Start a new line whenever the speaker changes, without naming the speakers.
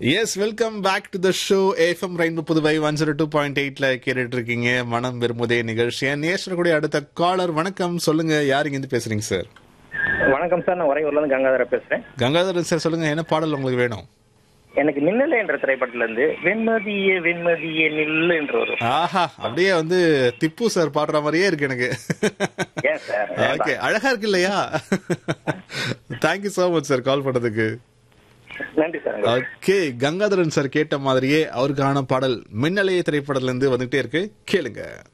S welcome back to the show F M rainbow Puduvai one zero two point எயிட்ல கேட்டுட்டு இருக்கீங்க மனம் விரும்புதே நிகழ்ச்சி நேசக்கூடிய அடுத்த காலர் வணக்கம் சொல்லுங்க யார் இங்க இருந்து பேசுறீங்க சார்
வணக்கம் சார் நான் உறையூர்ல இருந்து கங்காதர பேசுறேன்
கங்காதரன் சார் சொல்லுங்க என்ன பாடல் உங்களுக்கு வேணும்
எனக்கு மின்னலை என்ற திரைப்படத்துல இருந்து வெண்மதியே வெண்மதியே நில்லு என்ற ஒரு
ஆஹா அப்படியே வந்து திப்பு சார் பாடுற மாதிரியே இருக்கு எனக்கு
ஏன் சார்
ஓகே அழகா இருக்கு இல்லையா thank you so much sir call பண்ணதுக்கு
நன்றி சார்
ஓகே கங்காதரன் சார் கேட்ட மாதிரியே அவருக்கான பாடல் மின்னலைய திரைப்படத்துல இருந்து வந்துகிட்டே இருக்கு கேளுங்க